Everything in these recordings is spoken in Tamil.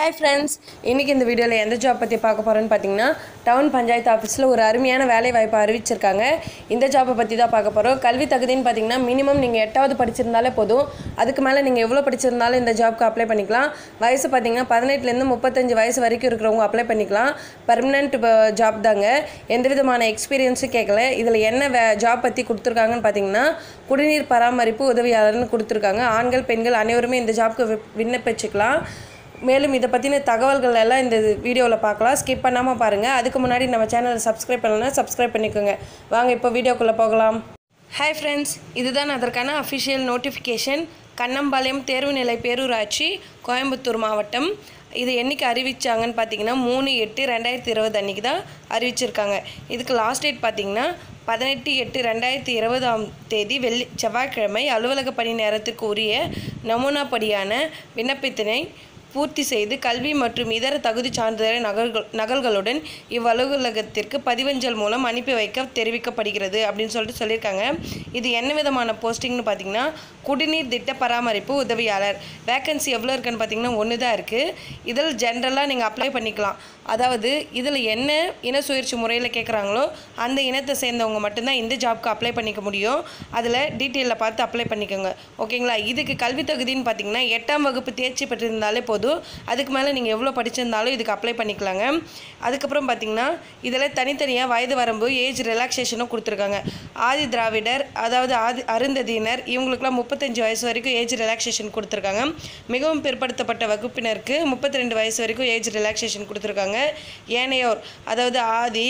ஹாய் ஃப்ரெண்ட்ஸ் இன்றைக்கி இந்த வீடியோவில் எந்த ஜாப் பற்றி பார்க்க போகிறோன்னு பார்த்தீங்கன்னா டவுன் பஞ்சாயத்து ஆஃபீஸில் ஒரு அருமையான வேலை வாய்ப்பை அறிவிச்சிருக்காங்க இந்த ஜாப்பை பற்றி தான் பார்க்க போகிறோம் கல்வி தகுதின்னு பார்த்தீங்கன்னா மினிமம் நீங்கள் எட்டாவது படிச்சிருந்தாலே போதும் அதுக்கு மேலே நீங்கள் எவ்வளோ படிச்சிருந்தாலும் இந்த ஜாப்க்கு அப்ளை பண்ணிக்கலாம் வயசு பார்த்தீங்கன்னா பதினெட்டுலேருந்து முப்பத்தஞ்சு வயசு வரைக்கும் இருக்கிறவங்க அப்ளை பண்ணிக்கலாம் பர்மனெண்ட் ஜாப் தாங்க எந்த விதமான எக்ஸ்பீரியன்ஸும் கேட்கல இதில் என்ன வே ஜாப் பற்றி கொடுத்துருக்காங்கன்னு பார்த்தீங்கன்னா குடிநீர் பராமரிப்பு உதவியாளர்னு கொடுத்துருக்காங்க ஆண்கள் பெண்கள் அனைவருமே இந்த ஜாப்க்கு வி- விண்ணப்பிச்சுக்கலாம் மேலும் இதை பற்றின தகவல்கள் எல்லாம் இந்த வீடியோவில் பார்க்கலாம் ஸ்கிப் பண்ணாமல் பாருங்கள் அதுக்கு முன்னாடி நம்ம சேனலை சப்ஸ்கிரைப் பண்ணலன்னா சப்ஸ்கிரைப் பண்ணிக்கோங்க வாங்க இப்போ வீடியோக்குள்ளே போகலாம் ஹாய் ஃப்ரெண்ட்ஸ் இதுதான் அதற்கான அஃபிஷியல் நோட்டிஃபிகேஷன் கண்ணம்பாளையம் தேர்வு நிலை பேரூராட்சி கோயம்புத்தூர் மாவட்டம் இது என்னைக்கு அறிவிச்சாங்கன்னு பார்த்தீங்கன்னா மூணு எட்டு ரெண்டாயிரத்தி இருபது அன்றைக்கி தான் அறிவிச்சிருக்காங்க இதுக்கு லாஸ்ட் டேட் பார்த்தீங்கன்னா பதினெட்டு எட்டு ரெண்டாயிரத்தி இருபதாம் தேதி வெள்ளி செவ்வாய்க்கிழமை அலுவலக பணி நேரத்திற்கு உரிய நமூனா படியான விண்ணப்பத்தினை பூர்த்தி செய்து கல்வி மற்றும் இதர தகுதி சான்றிதழ் நகல்கள் நகல்களுடன் இவ்வலுவலகத்திற்கு பதிவஞ்சல் மூலம் அனுப்பி வைக்க தெரிவிக்கப்படுகிறது அப்படின்னு சொல்லிட்டு சொல்லியிருக்காங்க இது என்ன விதமான போஸ்டிங்னு பார்த்தீங்கன்னா குடிநீர் திட்ட பராமரிப்பு உதவியாளர் வேக்கன்சி எவ்வளோ இருக்குன்னு பார்த்தீங்கன்னா ஒன்று தான் இருக்குது இதில் ஜென்ரலாக நீங்கள் அப்ளை பண்ணிக்கலாம் அதாவது இதில் என்ன இன சுயற்சி முறையில் கேட்குறாங்களோ அந்த இனத்தை சேர்ந்தவங்க மட்டும்தான் இந்த ஜாப்க்கு அப்ளை பண்ணிக்க முடியும் அதில் டீட்டெயிலில் பார்த்து அப்ளை பண்ணிக்கோங்க ஓகேங்களா இதுக்கு கல்வி தகுதின்னு பார்த்தீங்கன்னா எட்டாம் வகுப்பு தேர்ச்சி பெற்றிருந்தாலே போதும் அதுக்கு மேலே நீங்கள் எவ்வளோ படிச்சிருந்தாலும் இதுக்கு அப்ளை பண்ணிக்கலாங்க அதுக்கப்புறம் பார்த்தீங்கன்னா இதில் தனித்தனியாக வயது வரம்பு ஏஜ் ரிலாக்ஸேஷனும் கொடுத்துருக்காங்க ஆதி திராவிடர் அதாவது ஆதி அருந்ததியினர் இவங்களுக்குலாம் முப்பத்தஞ்சு வயசு வரைக்கும் ஏஜ் ரிலாக்ஸேஷன் கொடுத்துருக்காங்க மிகவும் பிற்படுத்தப்பட்ட வகுப்பினருக்கு முப்பத்தி ரெண்டு வயசு வரைக்கும் ஏஜ் ரிலாக்ஸேஷன் கொடுத்துருக்காங்க ஏனையோர் அதாவது ஆதி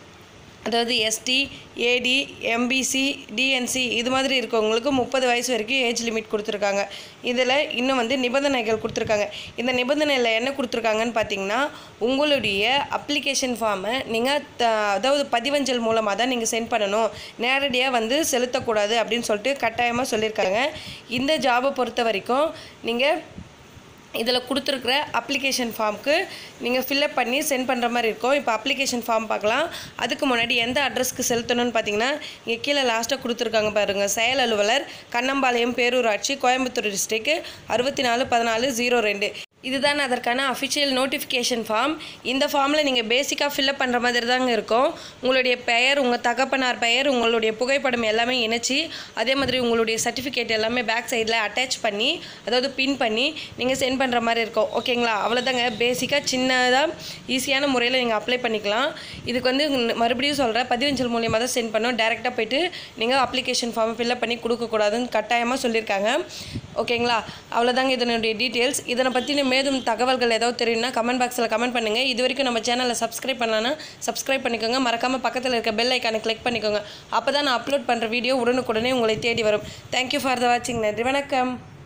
அதாவது எஸ்டி ஏடி எம்பிசி டிஎன்சி இது மாதிரி இருக்கவங்களுக்கு முப்பது வயசு வரைக்கும் ஏஜ் லிமிட் கொடுத்துருக்காங்க இதில் இன்னும் வந்து நிபந்தனைகள் கொடுத்துருக்காங்க இந்த நிபந்தனையில் என்ன கொடுத்துருக்காங்கன்னு பார்த்தீங்கன்னா உங்களுடைய அப்ளிகேஷன் ஃபார்மை நீங்கள் த அதாவது பதிவஞ்சல் மூலமாக தான் நீங்கள் சென்ட் பண்ணணும் நேரடியாக வந்து செலுத்தக்கூடாது அப்படின்னு சொல்லிட்டு கட்டாயமாக சொல்லியிருக்காங்க இந்த ஜாபை பொறுத்த வரைக்கும் நீங்கள் இதில் கொடுத்துருக்குற அப்ளிகேஷன் ஃபார்முக்கு நீங்கள் ஃபில்அப் பண்ணி சென்ட் பண்ணுற மாதிரி இருக்கும் இப்போ அப்ளிகேஷன் ஃபார்ம் பார்க்கலாம் அதுக்கு முன்னாடி எந்த அட்ரஸ்க்கு செலுத்தணும்னு பார்த்தீங்கன்னா இங்கே கீழே லாஸ்ட்டாக கொடுத்துருக்காங்க பாருங்கள் செயல் அலுவலர் கண்ணம்பாளையம் பேரூராட்சி கோயம்புத்தூர் டிஸ்ட்ரிக்கு அறுபத்தி நாலு பதினாலு ஜீரோ ரெண்டு இதுதான் அதற்கான அஃபிஷியல் நோட்டிஃபிகேஷன் ஃபார்ம் இந்த ஃபார்மில் நீங்கள் பேசிக்காக ஃபில்அப் பண்ணுற மாதிரி தாங்க இருக்கும் உங்களுடைய பெயர் உங்கள் தகப்பனார் பெயர் உங்களுடைய புகைப்படம் எல்லாமே இணைச்சி அதே மாதிரி உங்களுடைய சர்டிஃபிகேட் எல்லாமே பேக் சைடில் அட்டாச் பண்ணி அதாவது பின் பண்ணி நீங்கள் சென்ட் பண்ணுற மாதிரி இருக்கும் ஓகேங்களா அவ்வளோதாங்க பேசிக்காக சின்னதாக ஈஸியான முறையில் நீங்கள் அப்ளை பண்ணிக்கலாம் இதுக்கு வந்து மறுபடியும் சொல்கிறேன் பதிவஞ்சல் மூலியமாக தான் சென்ட் பண்ணோம் டேரெக்டாக போயிட்டு நீங்கள் அப்ளிகேஷன் ஃபார்மை ஃபில்அப் பண்ணி கொடுக்கக்கூடாதுன்னு கட்டாயமாக சொல்லியிருக்காங்க ஓகேங்களா அவ்வளோதாங்க இதனுடைய டீட்டெயில்ஸ் இதனை பற்றின மேலும் தகவல்கள் ஏதாவது தெரியும்னா கமெண்ட் பாக்ஸில் கமெண்ட் பண்ணுங்கள் இது வரைக்கும் நம்ம சேனலை சப்ஸ்கிரைப் பண்ணலன்னா சப்ஸ்கிரைப் பண்ணிக்கோங்க மறக்காமல் பக்கத்தில் இருக்க பெல் ஐக்கானை கிளிக் பண்ணிக்கோங்க அப்போ தான் நான் அப்லோட் பண்ணுற வீடியோ உடனுக்குடனே உங்களை தேடி வரும் தேங்க்யூ ஃபார் த வாட்சிங் நன்றி வணக்கம்